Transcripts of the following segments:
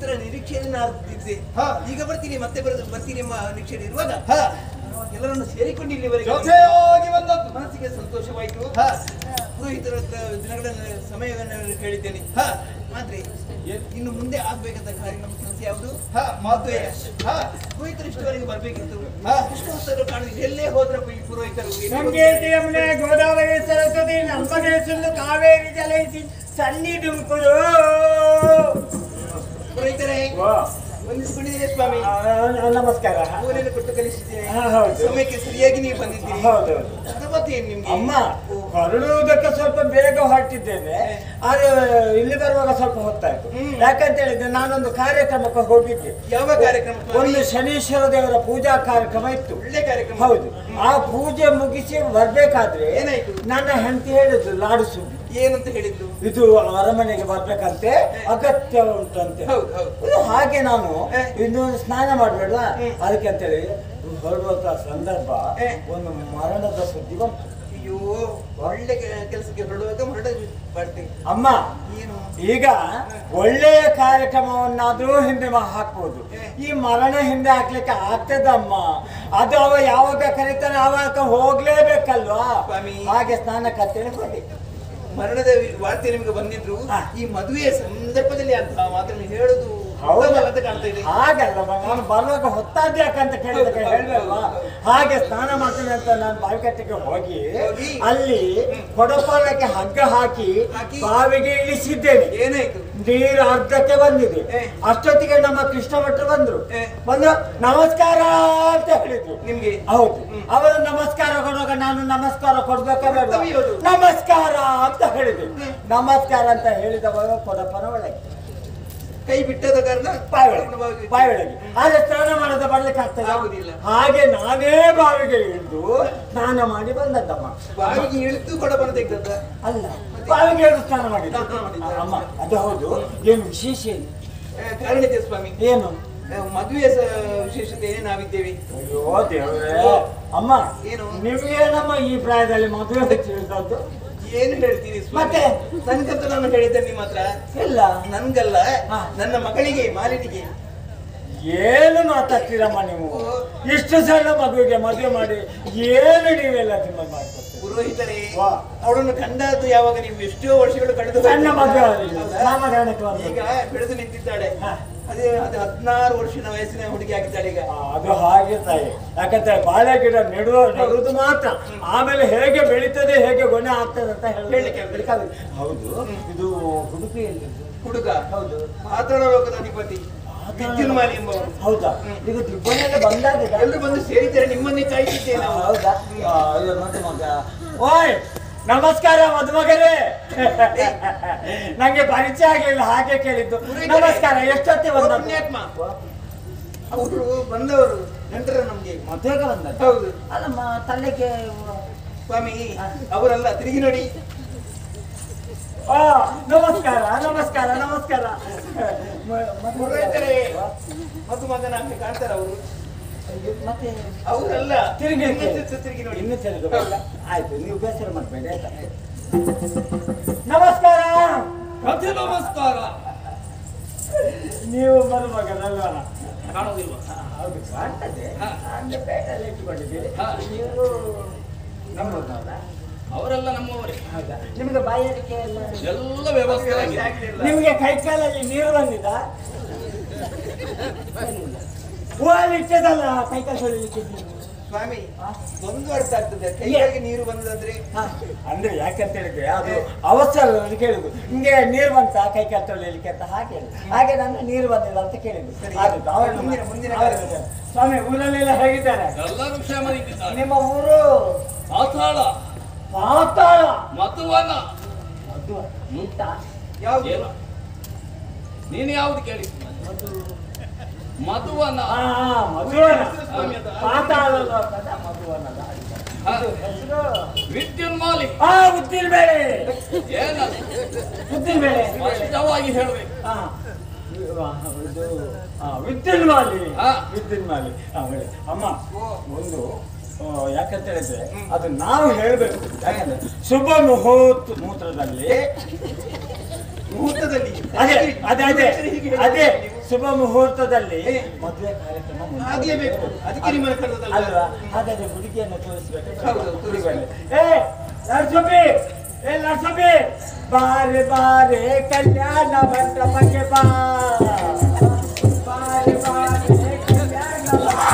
ಪುರೋಹಿತರ ನಿರೀಕ್ಷೆಯಲ್ಲಿ ನಾನು ಇದ್ದೆ ಹಾ. ಈಗ ಬರ್ತೀನಿ ಮತ್ತೆ ಬರೋದು ಬರ್ತೀನಿ ಎಂಬ ನಿರೀಕ್ಷೆಯಲ್ಲಿ ಇರುವಾಗ ಹ, ಎಲ್ಲರನ್ನು ಸೇರಿಕೊಂಡು ಇಲ್ಲಿವರೆಗೆ ಜೊತೆಯಾಗಿ ಬಂದದ್ದು ಮನಸ್ಸಿಗೆ ಸಂತೋಷವಾಯಿತು ಹ, ಪುರೋಹಿತರ ಹತ್ರ ದಿನಗಳನ್ನು ಸಮಯವನ್ನು ಕೇಳಿದ್ದೇನೆ ಹ, ಮಾತ್ರೆ ಏನ್? ಇನ್ನು ಮುಂದೆ ಆಗ್ಬೇಕಂತ ಕಾರ್ಯಕ್ರಮ ಸಮಸ್ಯೆ ಯಾವುದು ಹ, ಮದುವೆ ಹ, ಪುರೋಹಿತರು ಇಷ್ಟವರೆಗೆ ಬರ್ಬೇಕಿತ್ತು ಹಾ. ಇಷ್ಟು ಹೊತ್ತರು ಕಾಣುದು ಎಲ್ಲೇ ಹೋದ್ರಪ್ಪ ಈ ಪುರೋಹಿತರು ಗಂಗೇತಿ ಯಮುನೆ ಗೋದಾವರಿ ಸರಸ್ವತಿ ನಮ್ಮನೆ ಸುಳ್ಳು ಕಾವೇರಿ ಜಲೈಸಿ ಸನ್ನಿಧುಂಕುರು ಪುರೋಹಿತರೇ ವಂದಿಸಿಕೊಂಡಿದ್ದೇನೆ ಸ್ವಾಮಿ ನಮಸ್ಕಾರ ಊರಲ್ಲಿ ಕೊಟ್ಟು ಕಲಿಸಿದ್ದೇನೆ ಹಾ, ಹೌದು. ಸಮಯಕ್ಕೆ ಸರಿಯಾಗಿ ನೀವು ಬಂದಿದ್ದೀರಿ ಹೌದು ಮತ್ತೆ ನಿಮ್ಗೆ ಅಮ್ಮ ಹೊರಡುವುದಕ್ಕೆ ಸ್ವಲ್ಪ ಬೇಗ ಹೊರಟಿದ್ದೇನೆ ಆದ್ರೆ ಇಲ್ಲಿ ಬರುವಾಗ ಸ್ವಲ್ಪ ಹೊತ್ತಾಯ್ತು ಹ್ಮ್. ಯಾಕಂತ ಹೇಳಿದ್ರೆ ನಾನೊಂದು ಕಾರ್ಯಕ್ರಮಕ್ಕೆ ಹೋಗಿದ್ದೆ ಯಾವ ಕಾರ್ಯಕ್ರಮ ಸ್ವಾಮಿ? ಒಂದು ಶನೀಶ್ವರ ದೇವರ ಪೂಜಾ ಕಾರ್ಯಕ್ರಮ ಇತ್ತು ಒಳ್ಳೆ ಕಾರ್ಯಕ್ರಮ ಹೌದು ಆ ಪೂಜೆ ಮುಗಿಸಿ ಬರ್ಬೇಕಾದ್ರೆ ಏನಾಯ್ತು? ನನ್ನ ಹೆಂಡತಿ ಹೇಳಿದ್ರು ಲಾಡು ಸುದ್ದಿ ಏನಂತ ಹೇಳಿದ್ದು ಇದು ಅರಮನೆಗೆ ಬರ್ಬೇಕಂತೆ ಅಗತ್ಯ ಉಂಟಂತೆ ಹೌದು ಹೌದು ಇದು ಹಾಗೆ ನಾನು ಹೇ. ಇನ್ನೊಂದು ಸ್ನಾನ ಮಾಡ್ಬೇಡ ಹ್ಮ್. ಅದಕ್ಕೆ ಅಂತೇಳಿ ಹೊರಡುವಂತ ಸಂದರ್ಭ ಹೇ. ಒಂದು ಮರಣದ ಸುದ್ದಿ ಬಂತು ಅಯ್ಯೋ ಒಳ್ಳೆ ಕೆ- ಕೆಲಸಕ್ಕೆ ಹೊರಡುವಾಗ ಹೊರಡ ಬರ್ತೀನಿ ಅಮ್ಮ ಏನು ಈಗ ಒಳ್ಳೆಯ ಕಾರ್ಯಕ್ರಮವನ್ನಾದ್ರೂ ಹಿಂದೆ ಮಾ- ಹಾಕ್ಬೋದು ಹೇ. ಈ ಮರಣ ಹಿಂದೆ ಹಾಕ್ಲಿಕ್ಕೆ ಆಗ್ತದಮ್ಮ ಅದು ಅವ ಯಾವಾಗ ಕರೀತಾನೆ ಆವಾಗ ಹೋಗ್ಲೇಬೇಕಲ್ವಾ ಸ್ವಾಮಿ. ಹಾಗೆ ಸ್ನಾನ ಕತ್ತೇಳಿ ಹೋಗಿ ಮರಣದ ವಿ- ವಾರ್ತೆ ನಿಮ್ಗೆ ಬಂದಿದ್ರು ಹಾ. ಈ ಮದುವೆಯ ಸಂದರ್ಭದಲ್ಲಿ ಅಂತ ಮಾತನ್ನು ಹೇಳುದು ಹೌದು. ಉತ್ತಮ ಅಂತ ಕಾಣ್ತಾ ಇದೆ ಹಾಗಲ್ಲ ನಾನು ಬರುವಾಗ ಹೊತ್ತಾದ್ ಯಾಕಂತ ಕೇಳಿದಕ್ಕೆ ಹೌದು, ಹೇಳ್ಬೇಕಲ್ವಾ ಹೌದು, ಹೌದು. ಹಾಗೆ ಸ್ನಾನ ಮಾಡ್ತೀನಿ ಅಂತ ನಾನು ಬಾವಿಕಟ್ಟೆಗೆ ಹೋಗಿ ಹೋಗಿ? ಅಲ್ಲಿ ಕೊಡಪಾಲಕ್ಕೆ ಹಗ್ಗ ಹಾಕಿ ಹಾಕಿ? ಬಾವಿಗೆ ಇಳಿಸಿದ್ದೇನೆ ಏನಾಯ್ತು ನೀರು ಅರ್ಧಕ್ಕೆ ಬಂದಿದೆ ಏ. ಅಷ್ಟೊತ್ತಿಗೆ ನಮ್ಮ ಕೃಷ್ಣ ಭಟ್ರು ಬಂದ್ರು ಏ. ಬಂದು ನಮಸ್ಕಾರ ಅಂತ ಹೇಳಿದ್ರು ನಿಮ್ಗೆ ಹೌದು ಹ್ಮ್. ಅವರು ನಮಸ್ಕಾರ ಕೊಡುವಾಗ ನಾನು ನಮಸ್ಕಾರ ಕೊಡ್ಬೇಕಾ ಬೇಡ ಕರ್ತವ್ಯ ಅದು. ನಮಸ್ಕಾರ ಅಂತ ಹೇಳಿದೆ ನಮಸ್ಕಾರ ಅಂತ ಹೇಳಿದವಾಗ ಕೊಡಪನ ಒಳಗೆ ಕೈ ಬಿಟ್ಟದ ಕಾರಣ ಬಾಯಿ ಒಳಗೆ ಬಾಯಿ ಒಳಗೆ ಆದ್ರೆ ಸ್ನಾನ ಮಾಡದ ಬರ್ಲಿಕ್ಕೆ ಆಗ್ತದೆ ಆಗುದಿಲ್ಲ. ಹಾಗೆ ನಾನೇ ಬಾವಿಗೆ ಇಳಿದು ಸ್ನಾನ ಮಾಡಿ ಬಂದದ್ದಮ್ಮ ಬಾವಿಗೆ ಇಳಿದು ಕೊಡಬನ ತೆಗ್ದದ್ದ ಅಲ್ಲ ಬಾವಿಗೆ ಇಳಿದು ಸ್ನಾನ ಮಾಡಿದ್ದು ಸ್ನಾನ ಮಾಡಿದ್ದ. ಅಮ್ಮ ಅದು ಹೌದು ಏನು ವಿಶೇಷ ಏನು ಆ, ಕಾರಣ ಇದೆ ಸ್ವಾಮಿ ಏನು ಆ, ಮದುವೆಯ ಸ- ವಿಶೇಷತೆ ನಾವಿದ್ದೇವೆ ಅಯ್ಯೋ ದೇವ್ರೇ ಅಮ್ಮ ಏನು? ನಿಮ್ಗೇನಮ್ಮ ಈ ಪ್ರಾಯದಲ್ಲಿ ಮದುವೆ ತಿಳಿದದ್ದು ಏನು ಹೇಳ್ತೀರಿ ಮತ್ತೆ? ಸ್ವಾಮಿ ನನ್ಗಂತೂ ನಾನು ಹೇಳಿದ್ದೆ ನಿಮ್ಮ ಹತ್ರ ಇಲ್ಲ ನನ್ಗಲ್ಲ ಹಾ. ನನ್ನ ಮಗಳಿಗೆ ಮಾಲಿನಿಗೆ ಏನು ಮಾತಾಡ್ತೀರಮ್ಮ ನೀವು ಇಷ್ಟು ಸಣ್ಣ ಮಗುವಿಗೆ ಮದುವೆ ಮಾಡಿ ಏನು ನೀವೆಲ್ಲ ನಿಮ್ಮ ಮಾಡ್ಕೊಡ್ತೀರಿ ಪುರೋಹಿತರೇ ವಾ. ಅವಳನ್ನು ಕಂಡದ್ದು ಯಾವಾಗ ನೀವು ಎಷ್ಟೋ ವರ್ಷಗಳು ಕಳೆದು ಸಣ್ಣ ಹೋಯ್ತು. ಮದುವೆ ಆಗಲಿಲ್ಲ. ಹೌದಾ? ನಾಮಕರಣಕ್ಕೆ ಬಂದದ್ದು. ಈಗ ಬೆಳೆದು ನಿಂತಿದ್ದಾಳೆ ಹಾ. ಅದೇ ಅದು ಹದಿನಾರು ವರ್ಷದ ವಯಸ್ಸಿನ ಹುಡುಗಿ ಆಗಿದ್ದಾಳೆ ಈಗ ಆ, ಅದು ಹಾಗೆ ತಾಯಿ ಯಾಕಂದ್ರೆ ಬಾಳೆ ಗಿಡ ನೆಡುವ ನೆಡುವುದು ಮಾತ್ರ ಆಮೇಲೆ ಹೇಗೆ ಬೆಳೀತದೆ ಹೇಗೆ ಗೊನೆ ಆಗ್ತದೆ ಅಂತ ಹೇಳಲಿಕ್ಕೆ ಹೇಳಲಿಕ್ಕೆ ಆಗುದಿಲ್ಲ. ಹೌದು ಇದು ಹುಡುಗಿಯಲ್ಲಿ ಹುಡುಗ ಹೌದು ಪಾತಾಳ ಲೋಕದ ಅಧಿಪತಿ ವಿದ್ಯುನ್ಮಾಲಿ ಎಂಬವರು ಹೌದಾ ಈಗ ದಿಬ್ಬನೆಲ್ಲ ಬಂದಾಗ ಎಲ್ಲರೂ ಬಂದು ಸೇರಿದ್ದಾರೆ ನಿಮ್ಮನ್ನೇ ಕಾಯ್ತಿದ್ದೆ ನಾವು ಹೌದಾ ಆ, ಅಯ್ಯೋ ನೋಡಿ ಮಗ ಓಯ್ ನಮಸ್ಕಾರ ಮದುಮಗರೇ ನಂಗೆ ಪರಿಚಯ ಆಗ್ಲಿಲ್ಲ ಹಾಗೆ ಕೇಳಿದ್ದು ನಮಸ್ಕಾರ ಎಷ್ಟೊತ್ತಿ ಓ, ಬಂದ ಪುಣ್ಯಾತ್ಮ. ಅವರು ಬಂದವರು ನಂತರ ನಮ್ಗೆ ಮದುವೆಗೆ ಬಂದ ಹೌದು ಅಲ್ಲಮ್ಮ ತಲೆಗೆ ಸ್ವಾಮಿ ಅವರಲ್ಲ ತಿರುಗಿ ನೋಡಿ ಆ, ನಮಸ್ಕಾರ ನಮಸ್ಕಾರ ನಮಸ್ಕಾರ ಮ- ಮದುವೆ- ಪುರೋಹಿತರೇ ಮತ್ತು ಮಗನ ಹಾಗೆ ಕಾಣ್ತಾರ ಅವರು ಮತ್ತೆ ಅವರಲ್ಲ ತಿರುಗಿ ಇನ್ನೊಂದು ತಿರುಗಿ ನೋಡಿ ಇನ್ನು ತಿರುಗಿ ಬರಲ್ಲ. ಆಯ್ತು ನೀವು ಬೇಸರ ಮಾಡಬೇಡಿ ಆಯ್ತಾ ನಮಸ್ಕಾರ ಪ್ರತಿ ನಮಸ್ಕಾರ ನೀವು ಮರುಮಗನಲ್ವಾ ಕಾಣುವುದಿಲ್ವಾ ಹೌದು ಕಾಣ್ತದೆ ಹಾ. ಅಂದ್ರೆ ಪೇಟೆಯಲ್ಲಿ ಇಟ್ಟುಕೊಂಡಿದ್ದೀರಿ ಹಾ. ನೀವು ನಮ್ಮೂರ್ನವ್ರ? ಅವರೆಲ್ಲ ನಮ್ಮವರೇ ಹೌದಾ ನಿಮಗೆ ಬಾಯಾರಿಕೆ ಎಲ್ಲ ಎಲ್ಲ ವ್ಯವಸ್ಥೆ ಆಗಿದೆ ಆಗ್ಲಿಲ್ಲ. ನಿಮಗೆ ಕೈಕಾಲಲ್ಲಿ ನೀರು ಬಂದಿದ ಹೂವಲ್ಲಿ ಇಟ್ಟದಲ್ಲ ಕೈಕಾಲು ತೊಳಿಲಿಕ್ಕೆ ನೀರು. ಸ್ವಾಮಿ ಹಾ? ಒಂದು ಅರ್ಥ ಆಗ್ತದೆ ಕೈಗೆ ನೀರು ಬಂದಂದ್ರೆ ಹಾ, ಅಂದ್ರೆ ಯಾಕಂತ ಹೇಳಿದ್ರೆ ಅದು ಅವಸರ ಕೇಳುದು ನಿಮ್ಗೆ ನೀರು ಬಂತ ಕೈ ಕಾಲು ತೊಳಿಲಿಕ್ಕೆ ಅಂತ ಹಾಗೆ ಹೇಳುದು. ಹಾಗೆ ನಾನು ನೀರು ಬಂದಿಲ್ಲ ಅಂತ ಕೇಳಿದ್ದು ಸರಿ. ಅದು ಅವ್ರು- ಮುಂದಿನ- ಮುಂದಿನ ಅವ್ರು- ಕಾರ್ಯಕ್ರಮ. ಸ್ವಾಮಿ ಊರಲ್ಲೆಲ್ಲ ಹೇಗಿದ್ದಾರೆ ಎಲ್ಲರೂ ಕ್ಷೇಮದಿಂದಿದ್ದಾರೆ ನಿಮ್ಮ ಊರು ಪಾತಾಳ ಪಾತಾಳ ಮಧುವನ ಅದು ಈತ ಯಾವ್ದು ಏನು ನೀನು ಯಾವ್ದು ಕೇಳಿ ಮಧುವನ ಆ, ಮಧುವನ ಸ್ವಾಮಿ ಅದು. ಪಾತಾಳ ಲೋಕದ ಮಧುವನದ ಹಾ. ಇದು ಹೆಸರು ವಿದ್ಯುನ್ಮಾಲಿ ಆ ಉದ್ದಿನ ಬೇಳೆ ಏನದು ಉದ್ದಿನ ಬೇಳೆ ಸ್ಪಷ್ಟವಾಗಿ ಹೇಳ್ಬೇಕು ಆ, ಇದು ಆ, ವಿದ್ಯುನ್ ಮಾಲಿ ಹಾ. ವಿದ್ಯುನ್ ಮಾಲಿ ಆ, ಹೇಳಿ. ಅಮ್ಮ ಓ. ಒಂದು ಆ, ಯಾಕಂತ ಹೇಳಿದ್ರೆ ಅದು ನಾವು ಹೇಳ್ಬೇಕು ಯಾಕಂದ್ರೆ ಶುಭ ಮುಹೂರ್ತ ಮೂತ್ರದಲ್ಲಿ ಮುಹೂರ್ತದಲ್ಲಿ ಅದೇ ಅದೇ ಅದೇ ಹೀಗೆ ಅದೇ ನೀವು. ಶುಭ ಮುಹೂರ್ತದಲ್ಲಿ ಏ. ಮದುವೆ ಕಾರ್ಯಕ್ರಮ ಮುಂದೆ ಆಗ್ಲೇಬೇಕು. ಅದಕ್ಕೆ ನಿಮ್ಮನ್ನ ಕರೆದದ್ದಲ್ವಾ? ಅಲ್ವಾ ಹಾಗಾದ್ರೆ ಹುಡುಗಿಯನ್ನು ತೋರಿಸ್ಬೇಕು ಹೌದು, ತೋರಿಸಿ. ಏ ನರ್ಸಬಿ ಏ ನರ್ಸಬಿ ಬಾರೆ ಬಾರೆ ಕಲ್ಯಾಣ ಮಂಟಪಕ್ಕೆ ಬಾ ಬಾರೆ ಬಾರೆ ಕಲ್ಯಾಣ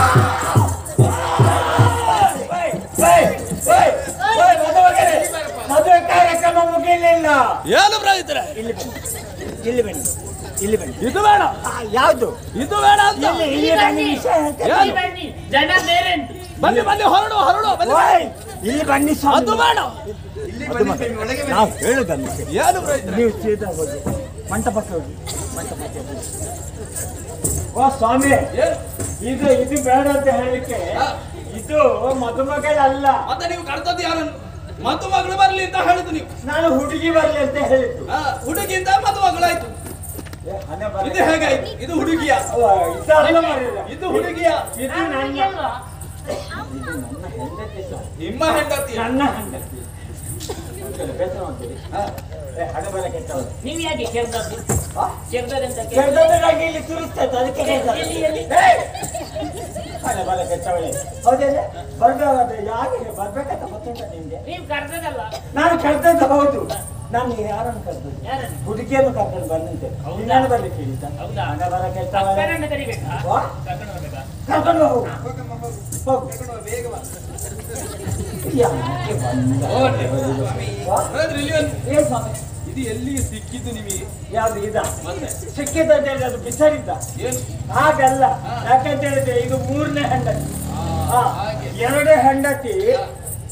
ಓಯ್, ಓಯ್, ಓಯ್, ಓಯ್, ಮದುವೆಗೆ ಮದುವೆ ಕಾರ್ಯಕ್ರಮ ಮುಗಿಲಿಲ್ಲ ಏನು ಬ್ರಹಿದ್ರೆ ಇಲ್ಲಿ ಬನ್ನಿ ಇಲ್ಲಿ ಬನ್ನಿ ಇಲ್ಲಿ ಬನ್ನಿ ಇದು ಬೇಡ ಆ, ಯಾವ್ದು ಇದು ಬೇಡ ಅಂತ ಇಲ್ಲಿ ಇಲ್ಲಿ ಬನ್ನಿ ವಿಷಯ ಹೇಳ್ತೇನೆ. ಏನು? ಬನ್ನಿ ಜನ ಬೇರೆ ಉಂಟು. ಬನ್ನಿ ಬನ್ನಿ ಹೊರಡು ಹೊರಡು ಬನ್ನಿ ಓಯ್, ಇಲ್ಲಿ ಬನ್ನಿ ಸ್ವಾಮಿ. ಅದು ಬೇಡ ಇಲ್ಲಿ ಅದು ಬನ್ನಿ ಮತ್ತೆ. ಸ್ವಾಮಿ, ಒಳಗೆ ಬನ್ನಿ. ನಾವು ಹೇಳುದನ್ನು ಕೇಳಿ. ಏನು ಬ್ರಹಿದ್ರೆ ನೀವು ಸೀದಾ ಹೋಗಿ ಮಂಟಪಕ್ಕೆ ಹೋಗಿ ಮಂಟಪಕ್ಕೆ ಹೋಗಿ ಓ ಸ್ವಾಮಿ ಏನು ಇದು ಇದು ಬೇಡ ಅಂತ ಹೇಳಲಿಕ್ಕೆ ಹಾ. ಇದು ಮದುಮಗಳಲ್ಲ ಮತ್ತೆ ನೀವು ಕರೆದದ್ದು ಯಾರನ್ನು ಮದ್ದು ಮಗಳು ಬರ್ಲಿ ಅಂತ ಹೇಳಿದ್ದು ನೀವು ನಾನು ಹುಡುಗಿ ಬರ್ಲಿ ಅಂತ ಹೇಳಿದ್ದು ಹಾ, ಹುಡುಗಿಯಿಂದ ಮದು ಮಗಳಾಯ್ತು ಏ, ಹಣೆ ಬರ- ಇದು ಹೇಗಾಯ್ತು ಇದು ಹುಡುಗಿಯ ಅವ್ವ, ಇದಲ್ಲ ಮಾರ್ರೆ. ಇದು ಹುಡುಗಿಯ ಇದು ನಾನು ನನ್ನ ಹುಡುಗಿ ಅಲ್ವಾ? ಇದು ನನ್ನ ಹೆಂಡತಿ ಸ್ವಾಮಿ. ನಿಮ್ಮ ಹೆಂಡತಿ ನನ್ನ ಹೆಂಡತಿ ಒಂಚೂರು ಬೇಸರ ಮಾಡ್ತೀರಿ? ಹಾ. ಏ, ಹಣೆ ಬರ ಕೆಟ್ಟವರು ನೀವು ಯಾಕೆ ಕೆರ್ದದ್ದು ಆ? ಕೆರ್ದದಂತ ಕೆಟ್ಟವರಾಗಿ ಇಲ್ಲಿ ತುರಿಸ್ತೈತೆ ಅದಕ್ಕೆ ಹೇಳ್ತಾರೆ. ಎಲ್ಲಿ, ಎಲ್ಲಿ? ಏಯ್! ಹಣೆ ಬರ ಕೆಟ್ಟವಳೆ ಹೌದೇನೆ ಬರ್ಬೇಕಾದ್ರೆ ಯಾಕೆ ಬರ್ಬೇಕಂತ ಗೊತ್ತುಂಟ ನಿಮ್ಗೆ ನೀವು ಕರ್ದದಲ್ಲ ನಾನು ಕರೆದದ್ದು ಹೌದು ನಾನು ಯಾರನ್ನು ಕರೆದದ್ದು ಯಾರನ್ನು ಹುಡುಗಿಯನ್ನು ಕರ್ಕೊಂಡು ಬಂದಂತೆ ಹೌದಾ? ನಿನ್ನನ್ನು ಬರ್ಲಿಕ್ಕೆ ಹೇಳಿದ್ದ ಹೌದಾ? ಹಣೆ ಬರ ಕೆಟ್ಟವಳೆ ಕರ್ಕೊಂಡು ಕರಿಬೇಕಾ ವಾ? ಕರ್ಕೊಂಡು ಬರ್ಬೇಕಾ ಕರ್ಕೊಂಡು ಹೋಗು ಹೋಗಮ್ಮ, ಹೋಗು. ಹೋಗು ಕರ್ಕೊಂಡು ಬಾ, ಬೇಗ ಬಾ. ಯಾಕೆ ಬಂದ? ಓಡ್ರಿ. ವಾ? ಹೇಳಿದ್ರೆ ಇಲ್ಲಿ ಒಂದು- ಏನ್ ಸ್ವಾಮಿ? ಇದು ಎಲ್ಲಿ ಸಿಕ್ಕಿದ್ದು ನಿಮಗೆ ಯಾವ್ದು ಇದ ಮತ್ತೆ ಸಿಕ್ಕಿದ ಅಂತ ಹೇಳಿ ಅದು ಬಿಸಾಡಿದ್ದ ಏನು ಹಾಗಲ್ಲ ಯಾಕಂತ ಹೇಳಿದ್ರೆ ಇದು ಮೂರನೇ ಹೆಂಡತಿ ಆ, ಹಾ, ಹಾಗೆ ಎರಡೇ ಹೆಂಡತಿ ಹಾ.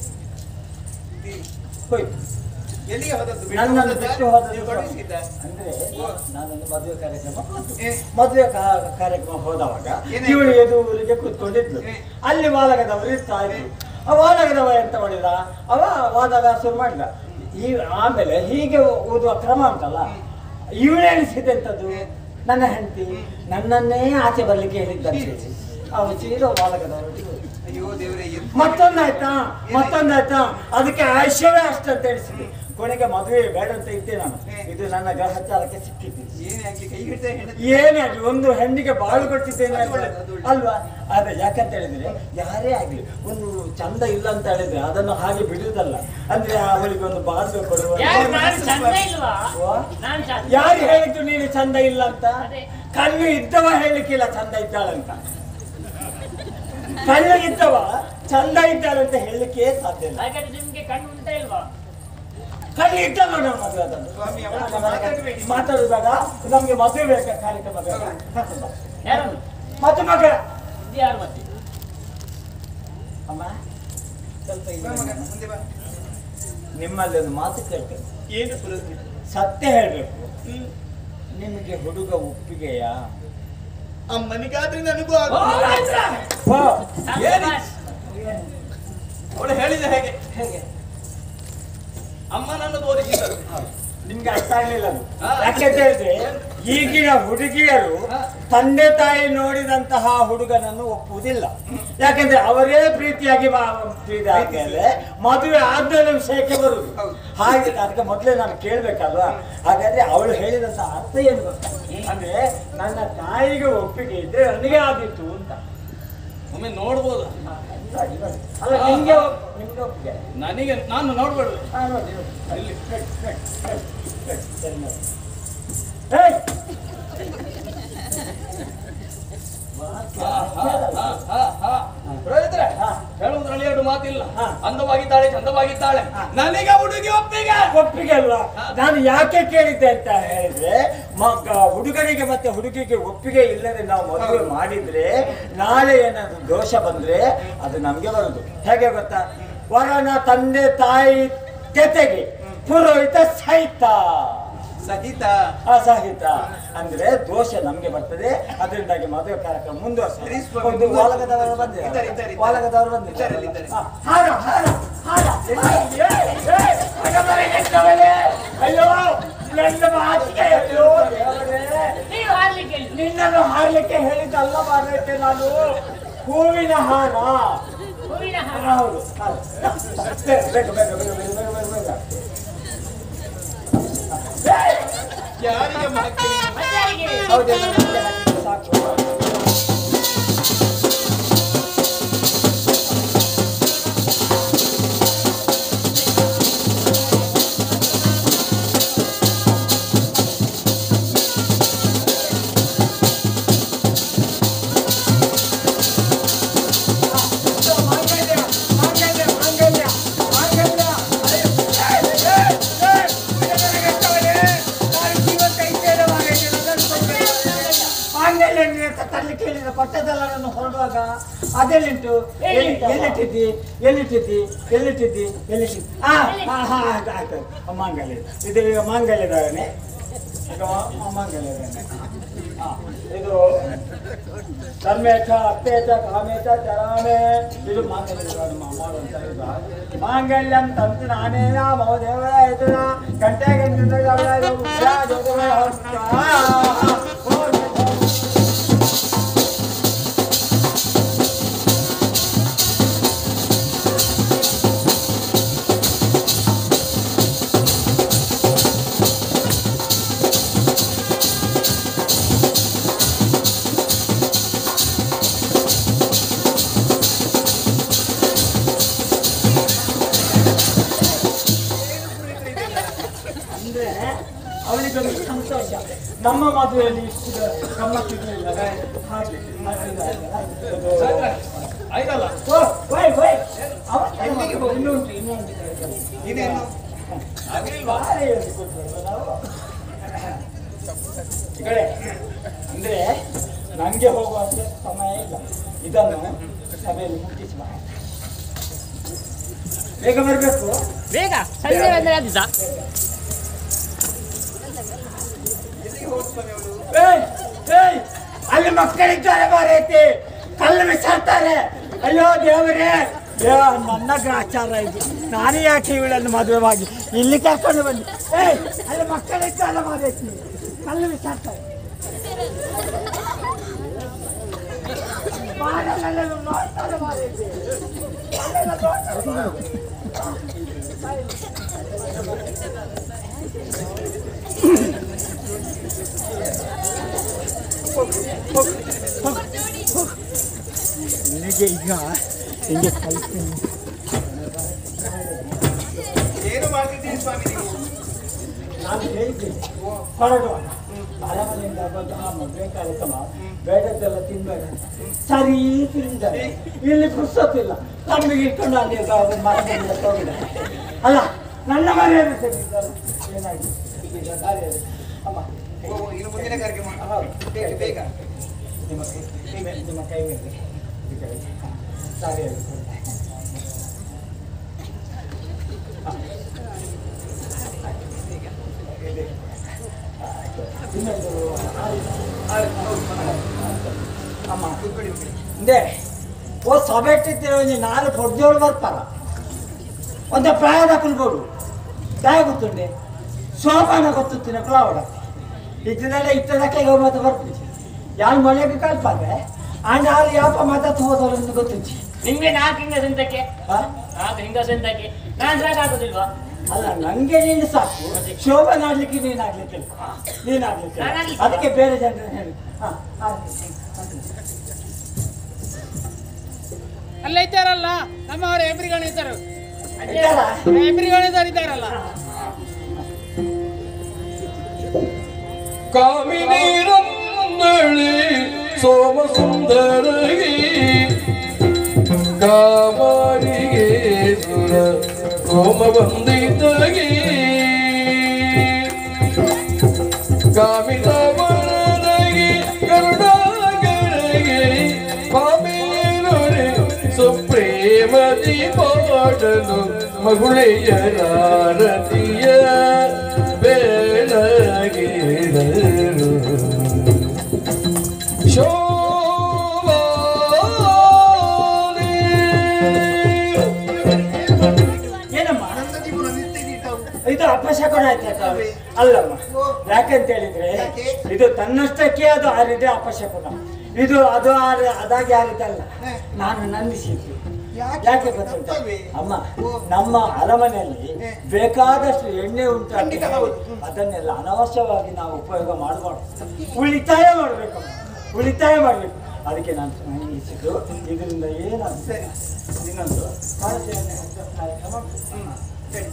ಹೋಯ್ತು ಎಲ್ಲಿಗೆ ಹೋದದ್ದು ಬಿಟ್ಟು ನನ್ನನ್ನು ಹೋದದ್ದಾ? ಬಿಟ್ಟು ಹೋದದ್ದು ನೀವು ಕಳುಹಿಸಿದ್ದ? ಅಂದ್ರೆ ನಾನೊಂದು ಮದುವೆ ಕಾರ್ಯಕ್ರಮ ಹೋದ್ದು. ಏ, ಮದುವೆ ಕಾ- ಕಾರ್ಯಕ್ರಮ ಹೋದವಾಗ ಏನಾಯ್ತು? ಇವಳು ಎದುರಿಗೆ ಕೂತ್ಕೊಂಡಿದ್ಲು ಏ. ಅಲ್ಲಿ ವಾಲಗದವರು ಇರ್ತಾ ಇದ್ರು ಆ ವಾಲಗದವ ಎಂತ ಮಾಡಿದ ಅವ ವಾದಾಗ ಶುರು ಮಾಡಿದ ಈ ಆಮೇಲೆ ಹೀಗೆ ಓದುವ ಕ್ರಮ ಉಂಟಲ್ಲ ಇವಳೆನಿಸಿದೆ ಎಂತದ್ದು ನನ್ನ ಹೆಂಡತಿ ನನ್ನನ್ನೇ ಆಚೆ ಬರ್ಲಿಕ್ಕೆ ಹೇಳಿದ್ದಂತೆ ಅವಳು ಸೀದಾ ವಾಲಗದವರೊಟ್ಟಿಗೆ ಹೋದ. ಅಯ್ಯೋ ದೇವ್ರೆ ಎಂತ ಮತ್ತೊಂದಾಯ್ತಾ ಮತ್ತೊಂದಾಯ್ತಾ ಅದಕ್ಕೆ ಆಯುಷ್ಯವೇ ಅಷ್ಟಂತ ಎಣಿಸಿದೆ ಕೊನೆಗೆ ಮದುವೆ ಬೇಡ ಅಂತ ಇದ್ದೆ ನಾನು ಇದು ನನ್ನ ಗ್ರಹಚಾರಕ್ಕೆ ಸಿಕ್ಕಿದ್ದು ಏನೇ ಆಗ್ಲಿ ಕೈ ಹಿಡ್ತಾ ಹೆಂಡತಿ ಏನೇ ಆಗ್ಲಿ ಒಂದು ಹೆಣ್ಣಿಗೆ ಬಾಳು ಕೊಟ್ಟಿದ್ದೇನೆ ಅದು ಒಳ್ಳೆದು, ಅದು ಒಳ್ಳೆದು. ಅಲ್ವಾ ಆದ್ರೆ ಯಾಕಂತ ಹೇಳಿದ್ರೆ ಯಾರೇ ಆಗ್ಲಿ ಒಂದು ಚಂದ ಇಲ್ಲ ಅಂತ ಹೇಳಿದ್ರೆ ಅದನ್ನು ಹಾಗೆ ಬಿಡುವುದಲ್ಲ ಅಂದ್ರೆ ಅವಳಿಗೆ ಒಂದು ಬಾಳ್ವೆ ಕೊಡುವ ಯಾರು ನಾನು ಚಂದ ಇಲ್ವಾ ವಾ? ನಾನು ಚಂದ ಯಾರು ಹೇಳಿದ್ದು ನೀನು ಚಂದ ಇಲ್ಲ ಅಂತ ಅದೇ. ಕಣ್ಣು ಇದ್ದವ ಹೇಳಿಕ್ಕಿಲ್ಲ ಚಂದ ಇದ್ದಾಳಂತ ಕಣ್ಣು ಇದ್ದವ ಚಂದ ಇದ್ದಾಳಂತ ಹೇಳಲಿಕ್ಕೆ ಸಾಧ್ಯ ಇಲ್ಲ ಹಾಗಾದ್ರೆ ನಿಮ್ಗೆ ಕಣ್ಣು ಉಂಟಾ ಇಲ್ವಾ ಕಣ್ಣು ಇದ್ದಲ್ಲ ನಾವು ಮದುವೆ ಆದದ್ದು. ಸ್ವಾಮಿ, ಅವಳ ಹತ್ರ ಮಾತಾಡ್ಬೇಡಿ. ಮಾತಾಡ್ಬೇಡಿ. ಮಾತಾಡುವಾಗ ನಮ್ಗೆ ಮದುವೆ ಬೇಕಾ ಕಾರ್ಯಕ್ರಮ ಬೇಕಾ ಕರ್ಕೊಂಡು ಬಾ. ಯಾರನ್ನು ಮತ್ತೆ ಮಗ ಇದು ಯಾರು ಮತ್ತೆ ಅಮ್ಮ ಸ್ವಲ್ಪ ಬಾ ಮಗ, ಇಲ್ಲಿ ಮುಂದೆ ಬಾ. ನಿಮ್ಮಲ್ಲಿ ಒಂದು ಮಾತು ಕೇಳ್ತೇನೆ ಏನು ಪುರೋಹಿತ? ಸತ್ಯ ಹೇಳ್ಬೇಕು ನಿಮಗೆ ಹುಡುಗ ಒಪ್ಪಿಗೆಯಾ ಅಮ್ಮನಿಗಾದ್ರೆ ನನಗೂ ಆಗ ಓ, ಬ್ರಹಿದ್ರೆ. ಹೋ, ಏನು? ಅವಳು ಹೇಳಿದ ಹೇಗೆ ಹೇಗೆ ಅಮ್ಮನನ್ನು ತೋರಿಸಿದರು ನಿಮ್ಗೆ ಅರ್ಥ ಆಗ್ಲಿಲ್ಲ ಅದು ಹಾ. ಯಾಕೆಂತ ಹೇಳಿದ್ರೆ ಈಗಿನ ಹುಡುಗಿಯರು ಹಾ. ತಂದೆ ತಾಯಿ ನೋಡಿದಂತಹ ಹುಡುಗನನ್ನು ಒಪ್ಪುವುದಿಲ್ಲ ಯಾಕಂದ್ರೆ ಅವರೇ ಪ್ರೀತಿಯಾಗಿ ಬಾ- ಪ್ರೀತಿ ಆದ್ಮೇಲೆ ಮದುವೆ ಆದ್ಮೇಲೆ ವಿಷಯಕ್ಕೆ ಬರುದು ಹೌದು. ಹಾಗೆ ಅದಕ್ಕೆ ಮೊದಲೇ ನಾನು ಕೇಳ್ಬೇಕಲ್ವಾ ಹಾಗಾದ್ರೆ ಅವಳು ಹೇಳಿದಂತ ಅರ್ಥ ಏನು ಗೊತ್ತಾ ಅಂದ್ರೆ ನನ್ನ ತಾಯಿಗೆ ಒಪ್ಪಿಗೆ ಇದ್ರೆ ನನಗೆ ಆದಿತ್ತು ಅಂತ ಒಮ್ಮೆ ನೋಡ್ಬೋದ ಹಾ, ನೋಡಿ, ನೋಡಿ. ಅಲ್ಲ ನಿಮ್ಗೆ ಒಪ್- ನಿಮ್ಗೆ ಒಪ್ಪಿಗೆ ನನಗೆ ನಾನು ನೋಡ್ಬೇಡ್ರಿ ಹಾ, ನೋಡಿ, ನೋಡಿ. ಇಲ್ಲಿ. ನೋಡಿ, ನೋಡಿ, ನೋಡಿ, ನೋಡಿ. ಸರಿ, ನೋಡಿ. ಏಯ್! ಹಾ, ಹಾ, ಹಾ, ಹಾ, ಹಾ. ಪುರೋಹಿತ್ರೆ, ಹಾ. ಹೇಳುವುದ್ರಲ್ಲಿ ಎರಡು ಮಾತಿಲ್ಲ ಹಾ. ಅಂದವಾಗಿದ್ದಾಳೆ ಚಂದವಾಗಿದ್ದಾಳೆ ಹಾ. ನನಗೆ ಹುಡುಗಿ ಒಪ್ಪಿಗೆ ಒಪ್ಪಿಗೆ ಅಲ್ವಾ ನಾನು ಯಾಕೆ ಕೇಳಿದ್ದೆ ಅಂತ ಹೇಳಿದ್ರೆ ಮಗ ಹುಡುಗನಿಗೆ ಮತ್ತೆ ಹುಡುಗಿಗೆ ಒಪ್ಪಿಗೆ ಇಲ್ಲದೆ ನಾವು ಮದುವೆ ಮಾಡಿದ್ರೆ ನಾಳೆ ಏನಾದ್ರು ದೋಷ ಬಂದ್ರೆ ಅದು ನಮ್ಗೆ ಬರುದು ಹೇಗೆ ಗೊತ್ತಾ ವರನ ತಂದೆ ತಾಯಿ ಜೊತೆಗೆ ಪುರೋಹಿತ ಸಹಿತ ಸಹಿತ ಅಸಹಿತ ಅಂದ್ರೆ ದೋಷ ನಮ್ಗೆ ಬರ್ತದೆ ಅದರಿಂದಾಗಿ ಮದುವೆ ಕಾರ್ಯಕ್ರಮ ಸರಿ ಮುಂದುವರಿಸಿ ಸ್ವಾಮಿ, ಒಂದು ಮುಂದುವರಿಸಿ. ವಾಲಗದವರು ಇದ್ದಾರೆ, ಇದ್ದಾರೆ, ಬಂದಿದ್ದಾರೆ ಇದ್ದಾರೆ. ವಾಲಗದವರು ಇದ್ದಾರೆ, ಇದ್ದಾರೆ. ಬಂದಿದ್ದಾರೆ ಹಾ, ಹಾರ ಹಾರ ಹಾರ ಏಯ್, ಏಯ್, ಮಗಮರೆ ಎಷ್ಟವಳೆ? ಅಯ್ಯೋ ನನ್ನ ಮಾತಿಗೆ ಅಯ್ಯೋ ದೇವರೇ. ನೀವು ಹಾರ್ಲಿಕ್ಕೆ ಹೇಳಿ. ನಿನ್ನನ್ನು ಹಾರ್ಲಿಕ್ಕೆ ಹೇಳಿದ್ದಲ್ಲ ಮಾರೈತೆ ನಾನು ಹೂವಿನ ಹಾರ ಹೂವಿನ ಹಾರ ಹೌದು ಹೌದು. ಬೇಗ ಬೇಗ ಬೇಗ ಬೇಗ ಬೇಗ ಬೇಗ ಬೇಗ ಬೇಗ ಏಯ್! ಯಾರಿಗೆ ಮಾಡ್ತೀನಿ ಮತ್ತೆ ಯಾರಿಗೆ? ಹೌದು, ನನಗೆ ಹಾಕಿ. ಎಣ್ಣೆ ಅಂತ ತರ್ಲಿಕ್ಕೆ ಹೇಳಿದ ಕೊಟ್ಟದಲ್ಲ ನಾನು ಹೊರಡುವಾಗ ಅದೆಲ್ಲಿಂಟು ಎಲ್ಲಿ ಎಲ್ಲಿಟ್ಟಿದ್ದಿ ಎಲ್ಲಿಟ್ಟಿದ್ದಿ ಎಲ್ಲಿಟ್ಟಿದ್ದಿ ಎಲ್ಲಿಟ್ಟಿದ್ದಿ ಆ ಹಾ ಹಾ ಆಯ್ತು ಆಯ್ತು ಮಾಂಗಲ್ಯ ಇದು ಈಗ ಮಾಂಗಲ್ಯದವನೇ ಈಗ ಮಾ- ಮಾಂಗಲ್ಯದವನೇ ಹಾ ಇದು ಸನ್ಮೇತ ಅಪ್ಪೇತ ಕಾಮೇತ ಚರಾಮೆ ಇದು ಮಾಂಗಲ್ಯ ಮಾಡುವಂತ ಇದು ಮಾಂಗಲ್ಯಂ ತಂತು ನಾನೇನ ಮಮ ದೇವರ ಹೆಸರ ಗಂಟೆ ಗಂಟೆ ಅಂದ್ರೆ ಅವನಿಗೊಂದು ಸಂತೋಷ ನಮ್ಮ ಮದುವೆಯಲ್ಲಿ ಇಷ್ಟು ಗಮ್ಮತ್ತಿರಲಿಲ್ಲ ಹಾಗೆ ಸಾಯ್ತ್ರೆ, ಆಯ್ತಲ್ಲ ಓ, ಹೋಯ್, ಹೋಯ್. ಅವತ್ತು ಇನ್ನುಂಟು, ಇನ್ನುಂಟು. ಇದೇನು ಆಗ್ಲಿಲ್ವಾ ಬಾರಿ ಹೇಳ್ಕೊಟ್ರಲ್ವ ನಾವು? ಈ ಕಡೆ ಅಂದ್ರೆ ನಂಗೆ ಹೋಗುವಂತೆ ಸಮಯ ಇಲ್ಲ ಇದನ್ನು ಸಭೆಯಲ್ಲಿ ಮುಟ್ಟಿಸಿ ಬಾ. ಬೇಗ ಬರಬೇಕು ಬೇಗ ಸಂಜೆ ಬಂದ್ರೆ ಅದು ಸಹ ಏಯ್ ಏಯ್ ಅಲ್ಲಿ ಮಕ್ಕಳಿದ್ದಾರೆ ಮಾರೈತಿ ಕಲ್ಲು ಬಿಸಾಡ್ತಾರೆ ಅಯ್ಯೋ ದೇವರೇ ಏ ನನ್ನ ಗ್ರಾಚಾರ ಇದು ನಾನು ಯಾಕೆ ಇವಳನ್ನು ಮದುವೆ ಮಾಡಿ ಇಲ್ಲಿ ಕರ್ಕೊಂಡು ಬಂದು ಏಯ್ ಅಲ್ಲಿ ಮಕ್ಕಳಿದ್ದಾರೆ ಮಾರೈತಿ ಕಲ್ಲು ಬಿಸಾಡ್ತಾರೆ ಬಾರಲ್ಲೆಲ್ಲ ನೋಡ್ತಾರೆ ಮಾರೈತಿ. ಅಲ್ಲೆಲ್ಲ ನೋಡ್ತಾರೆ. ನಿನಗೆ ಈಗ ಹಿಂಗೆ ಕಲಿಸ್ತೀನಿ ಏನು ಮಾಡ್ತಿದ್ದೀನಿ ಸ್ವಾಮಿ ನೀವು ನಾನು ಹೇಳಿದ್ದೀನಿ ಹೊರಡುವ ಅರಮನೆಯಿಂದ ಬಂತಹ ಮದುವೆ ಕಾರ್ಯಕ್ರಮ ಬೇಡದ್ದೆಲ್ಲ ತಿನ್ಬೇಡ ಸರಿ ತಿಂದಿದ್ದಾರೆ ಇಲ್ಲಿ ಪುರ್ಸೊತ್ತಿಲ್ಲ ನಮಗೆ ಇಟ್ಕೊಂಡು ಅಲ್ಲಿ ಮರದಿಂದ ಹೋಗಿದೆ ಅಲ್ಲ ನನ್ನ ಮನೆಯಲ್ಲಿ ತೆಗೆದಿದ್ದಾರೆ ಏನಾಗಿದೆ ಈಗ ದಾರಿಯಲ್ಲಿ ಅಮ್ಮ ಓ, ಇನ್ನು ಮುಂದಿನ ಕಾರ್ಯಕ್ರಮ ಹೌದು. ಬೇಗ ಬೇಗ ನಿಮ್ಮ ಕೈ ನಿಮ್ಮ ನಿಮ್ಮ ಕೈ ಮೇಲೆ ಈ ಕಡೆ ಹಾ, ದಾರಿಯಲ್ಲಿ ಕೊಡ್ತೆ. ಹಾ. ಇದೆ. ಇನ್ನೊಂದು ಅಮ್ಮ ಕೂತ್ಕೊಳ್ಳಿ ಮಕ್ಕಳೇ. ಇಂದೆ ಓ ಸಭೆ ಇಟ್ಟಿದ್ದೀರ ಒಂಜಿ ನಾಲ್ಕು ಹೊಡೆದೋಳು ಬರ್ತಾರ ಒಂದ ಪ್ರಾಯದ ಕುಲ್ಬೋಡು ದಾಯ ಗೊತ್ತುಂಡೆ ಶೋಭಾನ ಗೊತ್ತಿನ ಕುಲಾವಡ ಇದ್ದನೆಲ್ಲ ಇತ್ತದಕ್ಕೆ ಮತ್ತೆ ಬರ್ತೀವಿ ಯಾರು ಮಳೆಗೆ ಕಲ್ಪಾದ್ರೆ ಅಂಡ್ ಅಲ್ಲಿ ಯಾಪ ಮಾತಾಡ್ತು ಹೋದವರನ್ನು ಗೊತ್ತಿಂಚಿ ನಿಮ್ಗೆ ನಾಲ್ಕು ಹಿಂಗ ಸಂತಕ್ಕೆ ಆ? ನಾಲ್ಕು ಹಿಂಗ ಸಂತಕ್ಕೆ ನಾನ್ ಸಾಕಾಗುದಿಲ್ವಾ ಅಲ್ಲ ನಂಗೆ ನೀನು ಸಾಕು ಶೋಭಾ ನಾಡ್ಲಿಕ್ಕೆ ನೀನಾಗ್ಲಿಕ್ಕೆ ನೀನಾಗ್ಲಿಕ್ಕೆ ನಾನಾಗ್ಲಿಕ್ಕೆ? ಅದಕ್ಕೆ ಬೇರೆ ಜನರನ್ನ ಹೇಳಿ ಹಾ ಆಗ್ಲಿ. ಅಲ್ಲ ಇದ್ದಾರಲ್ಲ ನಮ್ಮವರು ಎಬ್ರಿಗಣ ಇದ್ದಾರೆ ಇದ್ದಾರಾ? ಎಬ್ರಿಗಣಿದವರು ಇದ್ದಾರಲ್ಲ ಕಾಮಿನೀರನ್ನಳಿ ಸೋಮ ಸುಂದರಗಿ ಕಾಮಾರಿಗೆ ಸುರ ಸೋಮ ಬಂದಿದ್ದಗಿ ಕಾಮಿತ ವರದಗಿ ಕರುಣಾಗರಗಿ ಕಾಮೇರುಣಿ ಸುಪ್ರೇಮದಿ ಪಾಡಲು ಮಗುಳೆಯ ರಾರತಿಯ ಬೆಳಗಿಡಲು ಶೋಭಾನೆ ಏನಮ್ಮ ನನ್ನ ಜೀವನ ನಿತ್ಯ ನೀಟಾವು. ಇದು ಅಪಶಕುನ ಆಯ್ತಾ ಅಲ್ಲಮ್ಮ ಯಾಕಂತ ಹೇಳಿದ್ರೆ ಯಾಕೆ? ಇದು ತನ್ನಷ್ಟಕ್ಕೆ ಅದು ಆ ರೀತಿ ಅಪಶಕುನ ಇದು ಅದು ಆ ರೀ- ಅದಾಗಿ ಆ ರೀತಿ ಅಲ್ಲ ಹೇ. ನಾನು ನಂದಿಸಿದ್ದು ಯಾಕೆ? ಯಾಕೆ ಗೊತ್ತುಂಟ ತಪ್ಪಲ್ವೇ? ಅಮ್ಮ ಓ. ನಮ್ಮ ಅರಮನೆಯಲ್ಲಿ ಹೇ. ಬೇಕಾದಷ್ಟು ಎಣ್ಣೆ ಉಂಟು ಅಂತ ಖಂಡಿತ ಹೌದು. ಹೇಳಿ ಅದನ್ನೆಲ್ಲ ಅನವಶ್ಯವಾಗಿ ನಾವು ಉಪಯೋಗ ಮಾಡಬಾರ್ದು ಉಳಿತಾಯ ಮಾಡಬೇಕು ಉಳಿತಾಯ ಮಾಡಬೇಕು ಅದಕ್ಕೆ ನಾನು ನಂದಿಸಿದ್ದು ಇದರಿಂದ ಏನಾಗುತ್ತೆ ಇನ್ನೊಂದು ಭಾರತೀಯ ಎಣ್ಣೆ ಹಚ್ಚೋ ಕಾರ್ಯಕ್ರಮ ಹ್ಮ್. ಸರಿ.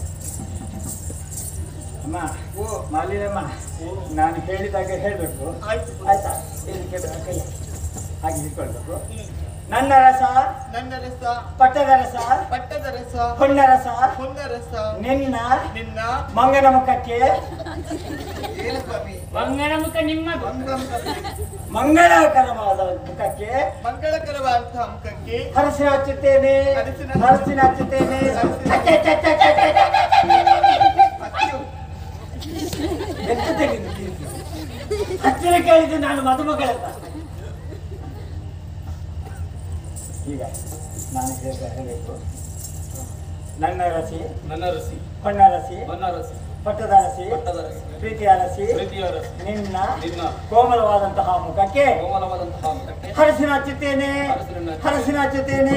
ಅಮ್ಮ ಓ. ಮಾಲಿನಮ್ಮ ನಾನು ಹೇಳಿದಾಗ ಹೇಳಬೇಕು ಆಯ್ತು. ಆಯ್ತಾ ಇದಕ್ಕೆ ಕೈ ಹಾಗೆ ಇಟ್ಕೊಳ್ಬೇಕು ನನ್ನ ರಸ ನನ್ನ ರಸ ಪಟ್ಟದ ರಸ ಪಟ್ಟದ ರಸ ಹೊನ್ನ ರಸ ಹೊನ್ನ ರಸ ನಿನ್ನ ನಿನ್ನ ಮಂಗನ ಮುಖಕ್ಕೆ ಏನು ಸ್ವಾಮಿ ಮಂಗನ ಮುಖ ನಿಮ್ಮದು ಮಂಗಲ ಮಂಗಳಕರವಾದ ಮುಖಕ್ಕೆ ಮಂಗಳಕರವಾದಂತಹ ಮುಖಕ್ಕೆ ಹರಸಿನ ಹಚ್ಚುತ್ತೇನೆ ಹರಸಿನ- ಹರಸಿನ ಹಚ್ಚುತ್ತೇನೆ ಹರಸಿನ- ಅಚ್ಚ, ಅಚ್ಚ, ಅಚ್ಚ, ಅಚ್ಚ, ಅಚ್ಚ, ಅಚ್ಚ. ಅಚ್ಚು. ಎಂತ ತೆಗೆದು ಹತ್ತಿರ ಕೇಳಿದ್ದು ನಾನು ಮದುಮಗಳಲ್ಲ ಈಗ ನಾನು ಹೇಗ ಹೇಳಬೇಕು ನನ್ನ ರಸಿ ನನ್ನ ರಸಿ ಹೊನ್ನ ರಸಿ ಬನ್ನ ರಸಿ ಪಟ್ಟದ ರಸಿ ಪಟ್ಟದ ರಸಿ ಪ್ರೀತಿಯ ರಸಿ ಪ್ರೀತಿಯ ರಸಿ ನಿನ್ನ ನಿನ್ನ ಕೋಮಲವಾದಂತಹ ಮುಖಕ್ಕೆ ಕೋಮಲವಾದಂತಹ ಮುಖಕ್ಕೆ ಹರಸಿನ ಹಚ್ಚುತ್ತೇನೆ ಹರಸಿನ ಹಚ್ಚು- ಹರಸಿನ ಹಚ್ಚುತ್ತೇನೆ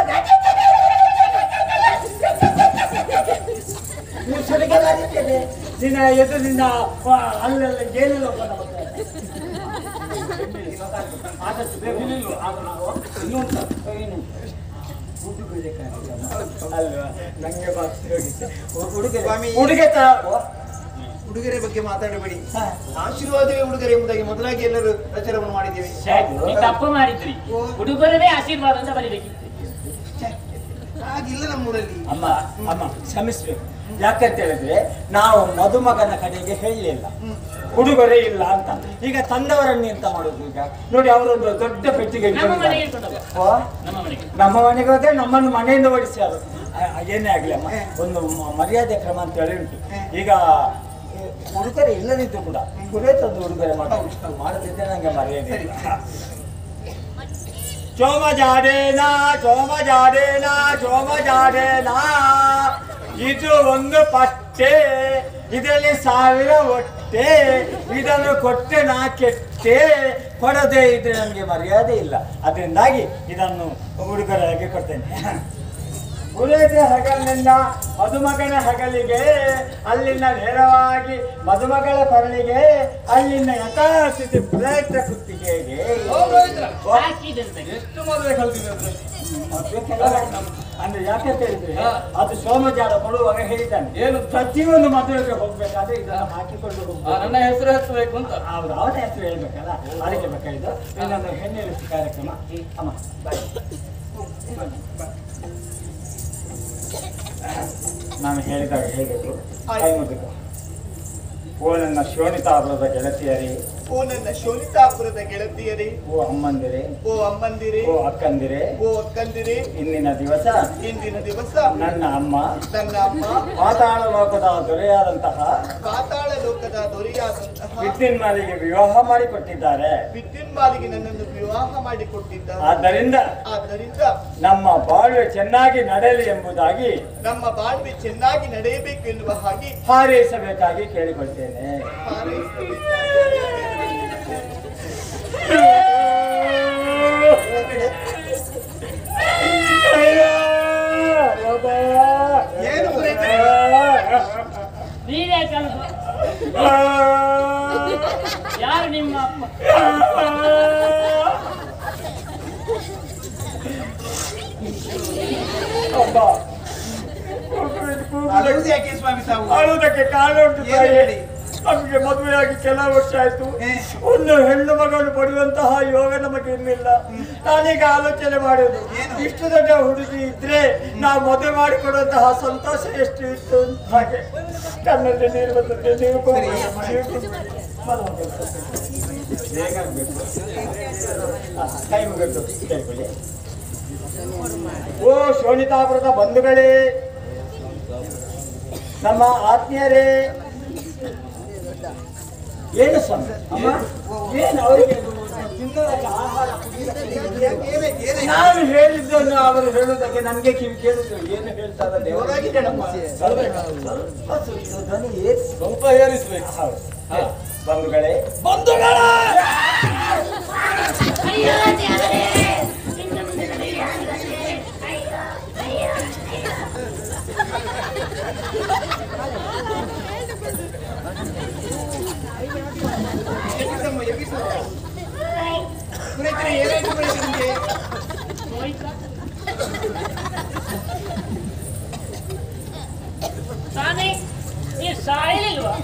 ನೀವು ಸುಲಿಗೆ ಮಾಡಿದ್ದೇನೆ ನಿನ್ನ ಎದುರಿನಿಂದ ಆ, ಅಲ್ಲೆಲ್ಲ ಏನೆಲ್ಲ ಬಂದ ಆದಷ್ಟು ಬೇಗ ನಿಲ್ಲು. ಆಗ ನಾವು ಇನ್ನೊಂದು ಏನು ದುಡ್ಡು ಬೇಕಾಗಿಲ್ಲ. ಅಲ್ವಾ ನಂಗೆ ಬಾಕಿ ಹೋಗಿತ್ತು ಹುಡುಗ ಸ್ವಾಮಿ. ಹುಡುಗ ಉಡುಗೊರೆ ಬಗ್ಗೆ ಮಾತಾಡಬೇಡಿ ಆಶೀರ್ವಾದವೇ ಉಡುಗೊರೆ ಎಂಬುದಾಗಿ ಮೊದಲಾಗಿ ಎಲ್ಲರೂ ಪ್ರಚಾರವನ್ನು ಮಾಡಿದ್ದೇವೆ ನೀವು ತಪ್ಪು ಮಾಡಿದ್ರಿ ಹುಡುಗರದೇ ಆಶೀರ್ವಾದ ಅಂತ ಬರಿಬೇಕಿತ್ತು ಹಾಗಿಲ್ಲ ನಮ್ಮೂರಲ್ಲಿ ಅಮ್ಮ ಅಮ್ಮ ಕ್ಷಮಿಸ್ಬೇಕು ಯಾಕಂತ ಹೇಳಿದ್ರೆ ನಾವು ಮದುಮಗನ ಕಡೆಗೆ ಹೇಳಲಿಲ್ಲ ಉಡುಗೊರೆ ಇಲ್ಲ ಅಂತ ಈಗ ತಂದವರನ್ನು ಎಂತ ಮಾಡೋದು ಈಗ ನೋಡಿ ಅವರೊಂದು ದೊಡ್ಡ ಪೆಟ್ಟಿಗೆ ನಮ್ಮ ಮನೆಗೆ ಇಟ್ಕೊಂಡಿದ್ದಾರೆ. ಇಟ್ಕೊಂಡು ಹೋಗುವ. ಓ, ನಮ್ಮ ಮನೆಗೆ ನಮ್ಮ ಮನೆಗೆ ಹೋದ್ರೆ ನಮ್ಮನ್ನು ಮನೆಯಿಂದ ಓಡಿಸ್ಯಾರು ಆ, ಏನೇ ಆಗ್ಲಿ ಅಮ್ಮ ಒಂದು ಮ- ಮರ್ಯಾದೆ ಕ್ರಮ ಅಂತ ಹೇಳಿ ಉಂಟು ಈಗ ಈ ಉಡುಗೊರೆ ಇಲ್ಲದಿದ್ದು ಕೂಡ ಪುರೋಹಿತದ್ದು ಉಡುಗೊರೆ ಮಾಡ ಮಾಡದಿದ್ದರೆ ನಂಗೆ ಮರ್ಯಾದೆ ಇಲ್ಲ. ಚೋಮ ಜಾಡೇನಾ ಚೋಮ ಜಾಡೇನಾ ಚೋಮ ಜಾಡೇನಾ ಇದು ಒಂದು ಪಟ್ಟೆ ಇದರಲ್ಲಿ ಸಾವಿರ ಹೊಟ್ಟೆ ಇದನ್ನು ಕೊಟ್ಟೆ ನಾ ಕೆಟ್ಟೆ ಕೊಡದೆ ಇದ್ರೆ ನನಗೆ ಮರ್ಯಾದೆ ಇಲ್ಲ ಅದರಿಂದಾಗಿ ಇದನ್ನು ಉಡುಗೊರೆಯಾಗಿ ಕೊಡ್ತೇನೆ ಪುರೋಹಿತ ಹಗಲಿನಿಂದ ಮದುಮಗನ ಹಗಲಿಗೆ ಅಲ್ಲಿಂದ ನೇರವಾಗಿ ಮದುಮಗಳ ಕೊರಳಿಗೆ ಅಲ್ಲಿಂದ ಯಥಾಸ್ಥಿತಿ ಪುರೋಹಿತ ಕುತ್ತಿಗೆಗೆ ಹಾಕಿದಂತೆ ಎಷ್ಟು ಮದುವೆ ಕಲ್ತಿದೆ ಅಂದ್ರೆ ಮದುವೆ ಕೆಲವು ಅಂದ್ರೆ ಯಾಕೆ ಅಂತ ಹೇಳಿದ್ರೆ ಅದು ಸೋಮಜಾಡ ಕೊಡುವಾಗ ಹೇಳಿದ್ದಾನೆ ಏನು? ಪ್ರತಿಯೊಂದು ಮದುವೆಗೆ ಹೋಗ್ಬೇಕಾದ್ರೆ ಇದನ್ನು ಹಾಕಿಕೊಂಡು ಆ, ಹೋಗ್ಬೇಕು ನನ್ನ ಹೆಸರು ಹಚ್ಚಬೇಕು ಅಂತ ಅವ್ರು ಅವರ ಹೆಸರು ಹೇಳ್ಬೇಕಲ್ಲ ಅದಕ್ಕೆ ಬೇಕಾಗಿದ್ದು ಇನ್ನೊಂದು ಹೆಣ್ಣೆಲಿಸಿ ಕಾರ್ಯಕ್ರಮ ಅಮ್ಮ ಬಾಯ್ ನಾನು ಹೇಳಿದಾಗ ಹೇಳಬೇಕು ಕೈ ಮುಗಿದು ಓ ನನ್ನ ಶೋಣಿತಾಪುರದ ಗೆಳತಿಯರೇ ಓ ನನ್ನ ಶೋನಿತಾಪುರದ ಗೆಳತಿಯರೇ ಓ ಅಮ್ಮಂದಿರೇ ಓ ಅಮ್ಮಂದಿರೇ ಓ ಅಕ್ಕಂದಿರೇ ಓ ಅಕ್ಕಂದಿರೇ ಇಂದಿನ ದಿವಸ ಇಂದಿನ ದಿವಸ ನನ್ನ ಅಮ್ಮ ನನ್ನ ಅಮ್ಮ ಪಾತಾಳ ಲೋಕದ ದೊರೆಯಾದಂತಹ ಪಾತಾಳ ಲೋಕದ ದೊರೆಯಾದಂತಹ ವಿದ್ಯುನ್ಮಾಲಿಗೆ ವಿವಾಹ ಮಾಡಿಕೊಟ್ಟಿದ್ದಾರೆ ವಿದ್ಯುನ್ಮಾಲಿಗೆ ನನ್ನನ್ನು ವಿವಾಹ ಮಾಡಿಕೊಟ್ಟಿದ್ದಾರೆ ಆದ್ದರಿಂದ ಆದ್ದರಿಂದ ನಮ್ಮ ಬಾಳ್ವೆ ಚೆನ್ನಾಗಿ ನಡೆಯಲಿ ಎಂಬುದಾಗಿ ನಮ್ಮ ಬಾಳ್ವೆ ಚೆನ್ನಾಗಿ ನಡೆಯಬೇಕು ಎನ್ನುವ ಹಾಗೆ ಹಾರೈಸಬೇಕಾಗಿ ಕೇಳಿಕೊಳ್ತೇನೆ ಹಾರೈಸಬೇಕಾಗಿ ಏನು ಪುರೋಹಿತರೇ? ನೀವೇ ಕಲ್ಪು ಯಾರು ನಿಮ್ಮ ಅಪ್ಪ ಅಬ್ಬ. ಅಳುವುದು ಯಾಕೆ ಸ್ವಾಮಿ ತಾವು ಅಳುವುದಕ್ಕೆ ಕಾರಣ ಉಂಟು ಏನು ತಾಯಿ. ಹೇಳಿ? ನಮಗೆ ಮದುವೆಯಾಗಿ ಕೆಲವು ವರ್ಷ ಆಯ್ತು ಹೇ. ಒಂದು ಹೆಣ್ಣು ಮಗನು ಪಡೆಯುವಂತಹ ಯೋಗ ನಮಗೆ ಇನ್ನಿಲ್ಲ ನಾನೀಗ ಆಲೋಚನೆ ಮಾಡುದು ಏನು? ಇಷ್ಟು ದೊಡ್ಡ ಹುಡುಗಿ ಇದ್ರೆ ನಾವು ಮದುವೆ ಮಾಡಿಕೊಡುವಂತಹ ಸಂತೋಷ ಎಷ್ಟು ಇತ್ತು ಅಂತ ಹಾಗೆ ಕಣ್ಣಲ್ಲಿ ನೀರು ಬರ್ತದೆ ನೀವು ಸರಿ. ನೀವು ಕುಡಿದ್ಬಿಡಿ. ಮದುವೆ ಮಾಡ್ಬೇಕು. ಬೇಗ ಆಗ್ಬೇಕು. ಹ, ಕೈ ಮುಗಿದು ಕೇಳ್ಕೊಳ್ಳಿ ಓ ಶೋಣಿತಾಪುರದ ಬಂಧುಗಳೇ ನಮ್ಮ ಆತ್ಮೀಯರೇ ಏನು ಸ್ವಾಮಿ ಅಮ್ಮ ಏನು ಅವರಿಗೆ ತಿನ್ನೋದಕ್ಕೆ ಆಹಾರ ಕುಡಿಯೋದಕ್ಕೆ ಯಾಕೆ- ಏನೇ- ಏನೇ- ನಾನು ಹೇಳಿದ್ದನ್ನು ಅವರು ಹೇಳುವುದಕ್ಕೆ ನನಗೆ ಕಿವಿ ಕೇಳುದು ಏನು ಹೇಳ್ತಾರೆ ಜೋರಾಗಿದೆ ನಮ್ಮ. ಸ್ವಲ್ಪ ಸ್ವಲ್ಪ ಧ್ವನಿ ಏರಿಸಿ. ಸ್ವಲ್ಪ ಏರಿಸ್ಬೇಕು ಹೌದು. ಬಂಧುಗಳೇ ಬಂಧುಗಳ ಎಬ್ಬಿಸಮ್ಮ, ಎಬ್ಬಿಸು. ಪುರೋಹಿತರೇ, ಏನಾಯ್ತು ಪುರೋಹಿತರೆ ನಿಮ್ಗೆ? ಸ್ವಾಮಿ ನೀವು ಸಾಯಲಿಲ್ವಾ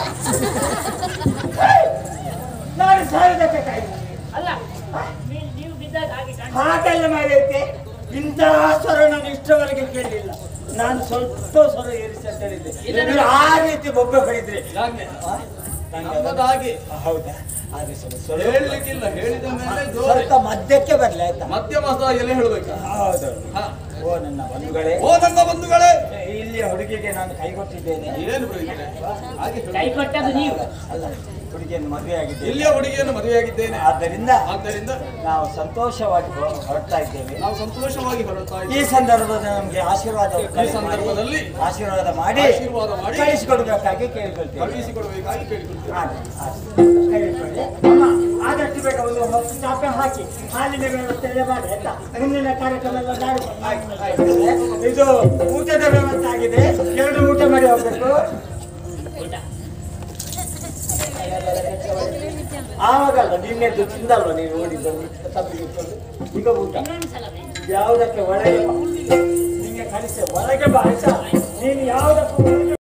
ನಾನು ಸಾಯುವುದಕ್ಕೆ ಕಾಯ್ದೆ. ಅಲ್ಲ ನೀ- ನೀವು ಬಿದ್ದಾಗ ಹಾಗೆ ಕಾಣ್ತದೆ. ಹಾಗೆಲ್ಲ ಮಾಡೈತೆ ಇಂತಹ ಸ್ವರ ನಾನು ಇಷ್ಟವರೆಗೆ ಕೇಳಲಿಲ್ಲ ನಾನು ಸ್ವಲ್ಪ ಸ್ವರ ಏರಿಸಿ ಅಂತ ಹೇಳಿದ್ದೆ ಇದನ್ನು- ನೀವು ಆ ರೀತಿ ಬೊಬ್ಬೆ ಹೊಡಿದ್ರಿ ಯಾಕೆ ಆ? ನಂಗೆ ನಮ್ಮದು ಅದನ್ನು- ಹಾಗೆ ಹೌದಾ ಆದ್ರೆ ಸ್ವಲ್ಪ ಸ್ವಲ್ಪ ಹೇಳಲಿಕ್ಕಿಲ್ಲ ಹೇಳಿದ ಮೇಲೆ ಜೋರು ಸ್ವಲ್ಪ ಮಧ್ಯಕ್ಕೆ ಬರ್ಲಿ ಆಯ್ತಾ ಮಧ್ಯಮ ಎಲ್ಲ ಹೇಳ್ಬೇಕು ಹೌದು ಹಾ. ಓ ನನ್ನ ಬಂಧುಗಳೇ ಓ ನನ್ನ ಬಂಧುಗಳೇ ಇಲ್ಲಿ ಹುಡುಗಿಗೆ ನಾನು ಕೈ ಕೊಟ್ಟಿದ್ದೇನೆ ಏನು ಬರೀತಾರೆ ಹಾಗೆ ಹೇಳು. ಕೈ ಕೊಟ್ಟದ್ದು ನೀವು ಅಲ್ಲ ಹುಡುಗಿಯನ್ನು ಮದುವೆ ಆಗಿದ್ದೇನೆ ಇಲ್ಲಿಯ ಹುಡುಗಿಯನ್ನು ಮದುವೆಯಾಗಿದ್ದೇನೆ ಆದ್ದರಿಂದ ಆದ್ದರಿಂದ ನಾವು ಸಂತೋಷವಾಗಿ ಹೊ- ಹೊರಡ್ತಾ ಇದ್ದೇವೆ ನಾವು ಸಂತೋಷವಾಗಿ ಹೊರಡ್ತಾ ಈ ಇದ್ದೀವಿ ಸಂದರ್ಭದಲ್ಲಿ ನಮಗೆ ಆಶೀರ್ವಾದ ಈ ಸಂದರ್ಭದಲ್ಲಿ ಆಶೀರ್ವಾದ ಮಾಡಿ ಆಶೀರ್ವಾದ ಮಾಡಿ ಕಳಿಸಿಕೊಡ್ಬೇಕಾಗಿ ಕೇಳ್ಕೊಳ್ತೇವೆ ಕಳುಹಿಸಿಕೊಡಬೇಕಾಗಿ ಕೇಳಿಕೊಳ್ತೇವೆ ಆಯ್ತು, ಆಯ್ತು. ಕೈ ಇಟ್ಕೊಳ್ಳಿ. ಅಮ್ಮ, ಆದಷ್ಟು ಬೇಗ ಒಂದು ಹೊತ್ತು ಚಾಪೆ ಹಾಕಿ ಹಾಲಿನ ವ್ಯವಸ್ಥೆ ಎಲ್ಲ ಮಾಡಿ ಆಯ್ತಾ ಮುಂದಿನ ಕಾರ್ಯಕ್ರಮ ಎಲ್ಲ ನಾಳೆ ಮಾಡ್ತೇವೆ. ಇದು ಊಟದ ವ್ಯವಸ್ಥೆ ಆಗಿದೆ ಎರಡು ಊಟ ಮಾಡಿ ಹೋಗ್ಬೇಕು ಊಟ ಆವಾಗಲ್ಲ ನಿನ್ನೆದ್ದು ತಿಂದಲ್ವ ನೀನು ಓಡಿದ್ದು ತಪ್ಪಿಗೆ ಇಟ್ಕೊಂಡು. ಈಗ ಊಟ ಇನ್ನೊಂದು ಸಲ ಬೇಕು. ಯಾವುದಕ್ಕೆ ಒಳಗೆ ಬಾ. ನಿಂಗೆ ಕಳಿಸಿ ಒಳಗೆ ಬಾ ಆಯ್ತಾ ನೀನು ಯಾವುದಕ್ಕೂ ಒಳಗೆ